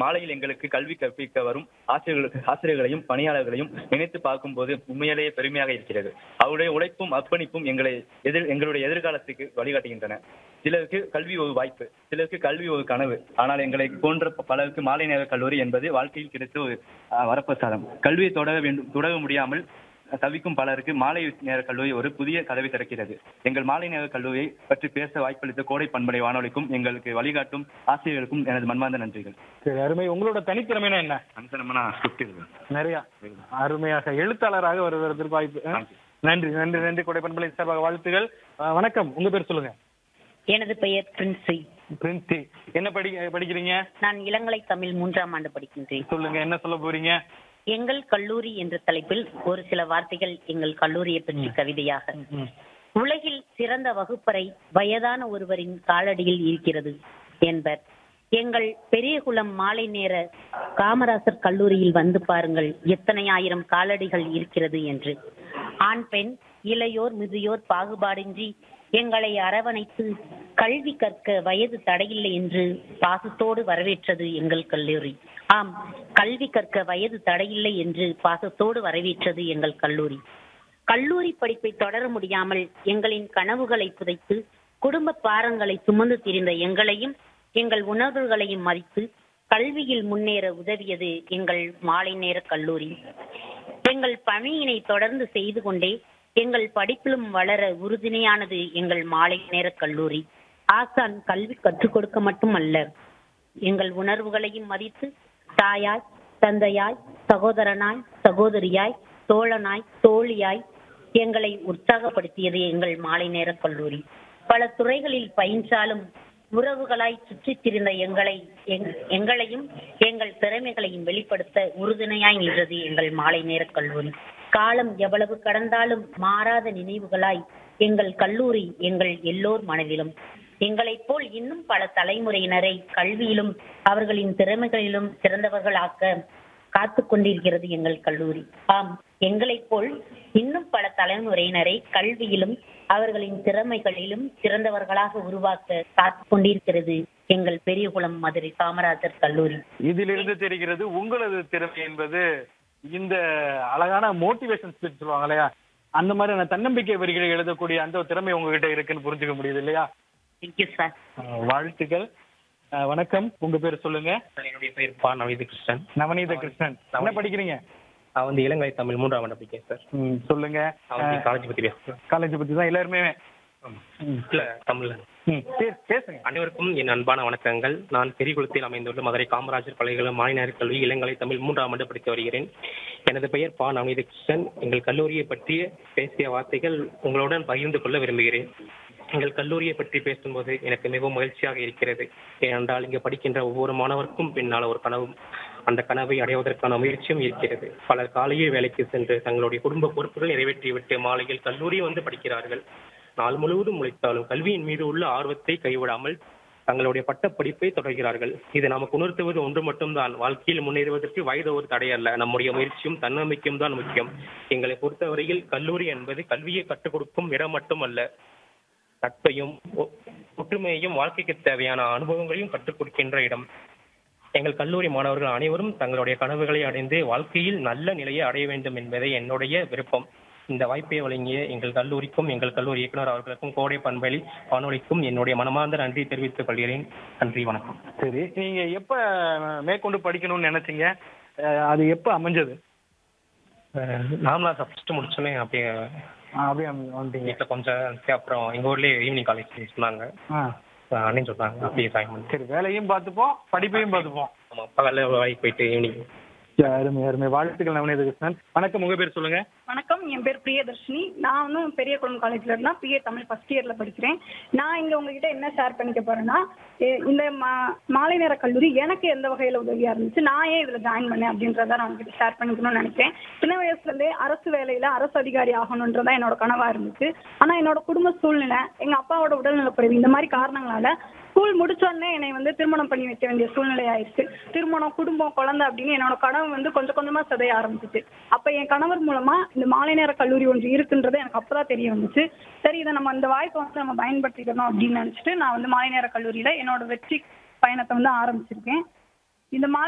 மாலையில் எங்களுக்கு கல்வி கற்பிக்க வரும் ஆசிரியர்களுக்கு ஆசிரியர்களையும் பணியாளர்களையும் நினைத்து பார்க்கும்போது உண்மையிலேயே பெருமையாக இருக்கிறது அவருடைய உழைப்பும் அர்ப்பணிப்பும் எங்களை எதிர் எங்களுடைய எதிர்காலத்துக்கு வழிகாட்டுகின்றன சிலருக்கு கல்வி ஒரு வாய்ப்பு சிலருக்கு கல்வி ஒரு கனவு ஆனால் எங்களை போன்ற பலருக்கு மாலை நேர கல்லூரி என்பது வாழ்க்கையில் கிடைத்த ஒரு அஹ், வரப்பிரசாதம் கல்வியை தொடர வேண்டும் தொடர முடியாமல் தவிக்கும் பலருக்கு மாலை நேர கல்லூரி ஒரு புதிய கதவை திறக்கிறது எங்கள் மாலை நேர கல்லூரியை பற்றி பேச வாய்ப்பளித்த கோடை பண்பலை வானொலிக்கும் எங்களுக்கு வழிகாட்டும் ஆசிரியர்களுக்கும் எனது மன்மார்ந்த நன்றிகள் சரி அருமை உங்களோட தனித்திறமைனா என்ன அனுசனமா ஸ்கிரிப்ட் இருக்கு நிறைய அருமையாக எழுத்தாளராக வருவதற்கு வாய்ப்பு ஆ? நன்றி நன்றி நன்றி கொடை பண்பலை சார்பாக வாழ்த்துகள் ஆ, வணக்கம் உங்க பேர் சொல்லுங்க எனது பெயர் பிரின்சி பிரின்சி என்ன படி படிக்கிறீங்க நான் இளங்கலை தமிழ் மூன்றாம் ஆண்டு படிக்கின்றேன் சொல்லுங்க என்ன சொல்ல போறீங்க எங்கள் கல்லூரி என்ற தலைப்பில் ஒரு சில வார்த்தைகள் எங்கள் கல்லூரியை பற்றி கவிதையாக ம். உலகில் சிறந்த வகுப்பறை வயதான ஒருவரின் காலடியில் இருக்கிறது என்பர் எங்கள் பெரியகுளம் மாலை நேர காமராசர் கல்லூரியில் வந்து பாருங்கள் எத்தனை ஆயிரம் காலடிகள் இருக்கிறது என்று ஆண் பெண் இளையோர் முதியோர் பாகுபாடின்றி எங்களை அரவணைத்து கல்வி கற்க வயது தடையில்லை என்று பாசத்தோடு வரவேற்றது எங்கள் கல்லூரி ஆம் கல்வி கற்க வயது தடையில்லை என்று பாசத்தோடு வரவேற்றது எங்கள் கல்லூரி கல்லூரி படிப்பை தொடர முடியாமல் எங்களின் கனவுகளை புதைத்து குடும்ப பாரங்களை சுமந்து திரிந்த எங்களையும் எங்கள் உணர்வுகளையும் மதித்து கல்வியில் முன்னேற உதவியது எங்கள் மாலை நேர கல்லூரி எங்கள் பணியினை தொடர்ந்து செய்து கொண்டே எங்கள் படிப்பிலும் வளர உறுதுணையானது எங்கள் மாலை நேர கல்லூரி ஆசான் கல்வி கற்றுக் கொடுக்க மட்டுமல்ல எங்கள் உணர்வுகளையும் மதித்து தாயாய் தந்தையாய் சகோதரனாய் சகோதரியாய் தோழனாய் தோழியாய் எங்களை உற்சாகப்படுத்தியது எங்கள் மாலை நேர கல்லூரி பல துறைகளில் பயின்றாலும் உறவுகளாய் சுற்றித் திரிந்த எங்களை எங்- எங்களையும் எங்கள் திறமைகளையும் வெளிப்படுத்த உறுதுணையாய் நின்றது எங்கள் மாலை நேர கல்லூரி காலம் எவ்வளவு கடந்தாலும் மாறாத நினைவுகளாய் எங்கள் கல்லூரி எங்கள் எல்லோர் மனதிலும் எங்களைப் போல் இன்னும் பல தலைமுறையினரை கல்வியிலும் அவர்களின் திறமைகளிலும் சிறந்தவர்களாக்க காத்து கொண்டிருக்கிறது எங்கள் கல்லூரி ஆம் எங்களைப் போல் இன்னும் பல தலைமுறையினரை கல்வியிலும் அவர்களின் திறமைகளிலும் சிறந்தவர்களாக உருவாக்க காத்து கொண்டிருக்கிறது எங்கள் பெரியகுளம் மதுரை காமராஜர் கல்லூரி இதிலிருந்து தெரிகிறது உங்களது திறமை என்பது இந்த அழகான மோட்டிவேஷன் ஸ்பீச் சொல்லுவாங்க இல்லையா அந்த மாதிரியான தன்னம்பிக்கை வரிகளை எழுதக்கூடிய அந்த ஒரு திறமை உங்ககிட்ட இருக்குன்னு புரிஞ்சுக்க முடியுது இல்லையா தேங்க்யூ சார் அஹ் வாழ்த்துக்கள் அஹ் வணக்கம் உங்க பேர் சொல்லுங்க சார், என்னுடைய பெயர் பா நவீத கிருஷ்ணன் நவநீத கிருஷ்ணன் என்ன படிக்கிறீங்க நான் வந்து இளங்கலை தமிழ் மூன்றாம் ஆண்டு படிக்கிறேன் சார் ம், சொல்லுங்க நான் வந்து காலேஜ் பத்தி பேசுறேன் காலேஜ் பத்தி தான் எல்லாருமே ம். இல்ல தமிழ்ல ம், பே- பேசுங்க அனைவருக்கும் என் அன்பான வணக்கங்கள் நான் பெரியகுளத்தில் அமைந்துள்ள மதுரை காமராஜர் பல்கலைக்கழக மாநில கல்வி இளங்கலை தமிழ் மூன்றாம் ஆண்டு படித்து வருகிறேன் எனது பெயர் பா நவநீத கிருஷ்ணன் எங்கள் கல்லூரியை பற்றி பேசிய வார்த்தைகள் உங்களுடன் பகிர்ந்து கொள்ள விரும்புகிறேன் எங்கள் கல்லூரியை பற்றி பேசும்போது எனக்கு மிகவும் மகிழ்ச்சியாக இருக்கிறது ஏனென்றால் இங்கு படிக்கின்ற ஒவ்வொரு மாணவருக்கும் பின்னால் ஒரு கனவும் அந்த கனவை அடைவதற்கான முயற்சியும் இருக்கிறது பலர் காலையில் வேலைக்கு சென்று தங்களுடைய குடும்ப பொறுப்புகள் நிறைவேற்றிவிட்டு மாலையில் கல்லூரி வந்து படிக்கிறார்கள் நாள் முழுவதும் உழைத்தாலும் கல்வியின் மீது உள்ள ஆர்வத்தை கைவிடாமல் தங்களுடைய பட்டப்படிப்பை தொடர்கிறார்கள் இது நமக்கு உணர்த்துவது ஒன்று மட்டும்தான் வாழ்க்கையில் முன்னேறுவதற்கு வயது ஒரு தடை அல்ல நம்முடைய முயற்சியும் தன்னம்பிக்கையும் தான் முக்கியம் எங்களை பொறுத்தவரையில் கல்லூரி என்பது கல்வியை கற்றுக் கொடுக்கும் இடம் மட்டுமல்ல நட்பையும் ஒ- ஒற்றுமையையும் வாழ்க்கைக்கு தேவையான அனுபவங்களையும் கற்றுக் கொடுக்கின்ற இடம் எங்கள் கல்லூரி மாணவர்கள் அனைவரும் தங்களுடைய கனவுகளை அடைந்து வாழ்க்கையில் நல்ல நிலையை அடைய வேண்டும் என்பதே என்னுடைய விருப்பம் இந்த வாய்ப்பை வழங்கிய எங்கள் கல்லூரிக்கும் எங்கள் கல்லூரி இயக்குனர் அவர்களுக்கும் கோடை பண்பலி வானொலிக்கும் என்னுடைய மனமார்ந்த நன்றி தெரிவித்துக் கொள்கிறேன் நன்றி வணக்கம் சரி நீங்க எப்ப மேற்கொண்டு படிக்கணும்னு நினைச்சீங்க அஹ் அது எப்ப அமைஞ்சது நாமளா ஃபர்ஸ்ட் முடிச்சோன்னே அப்படியே ஆ, அப்படியே அம- வந்துட்டீங்க வீட்டில் கொஞ்சம் இருந்துச்சு. அப்புறம் எங்க ஊர்லயே ஈவினிங் காலேஜ் சொன்னாங்க ஆ அண்ணன் சொன்னாங்க அப்படியே ஜாயின் பண்ணி சரி வேலையும் பார்த்துப்போம் படிப்பையும் பார்த்துப்போம் ஆமா பகல்ல வேலைக்கு போயிட்டு ஈவினிங் சரி, அருமை அருமை வாழ்த்துக்கள் நவநீத கிருஷ்ணன் வணக்கம் உங்க பேர் சொல்லுங்க வணக்கம் என் பேர் பிரியதர்ஷினி நான் வந்து பெரியகுளம் காலேஜ்ல இருந்தா பிஏ தமிழ் ஃபர்ஸ்ட் இயர்ல படிக்கிறேன் நான் இங்க உங்ககிட்ட என்ன ஷேர் பண்ணிக்க போறேன்னா எ- இந்த மா- மாலை நேர கல்லூரி எனக்கு எந்த வகையில உதவியா இருந்துச்சு நான் ஏன் இதுல ஜாயின் பண்ணேன் அப்படின்றத நான் உங்ககிட்ட ஷேர் பண்ணிக்கணும்னு நினைக்கிறேன் சின்ன வயசுல இருந்தே அரசு வேலையில அரசு அதிகாரி ஆகணுன்றதா என்னோட கனவா இருந்துச்சு ஆனா என்னோட குடும்ப சூழ்நிலை எங்க அப்பாவோட உடல்நலக்குறைவு இந்த மாதிரி காரணங்களால ஸ்கூல் முடிச்ச உடனே என்னை வந்து திருமணம் பண்ணி வைக்க வேண்டிய சூழ்நிலை ஆயிடுச்சு திருமணம் குடும்பம் குழந்தை அப்படின்னு என்னோட கனவு வந்து கொஞ்சம் கொஞ்சமா சிதைய ஆரம்பிச்சிச்சு அப்ப என் கணவர் மூலமா இந்த மாலை நேர கல்லூரி ஒன்று இருக்குன்றது எனக்கு அப்பதான் தெரிய வந்துச்சு சரி இதை நம்ம இந்த வாய்ப்பை வந்து நம்ம பயன்படுத்திக்கணும் அப்படின்னு நினைச்சிட்டு நான் வந்து மாலை நேர கல்லூரியில என்னோட வெற்றி பயணத்தை வந்து ஆரம்பிச்சிருக்கேன் இந்த மாலை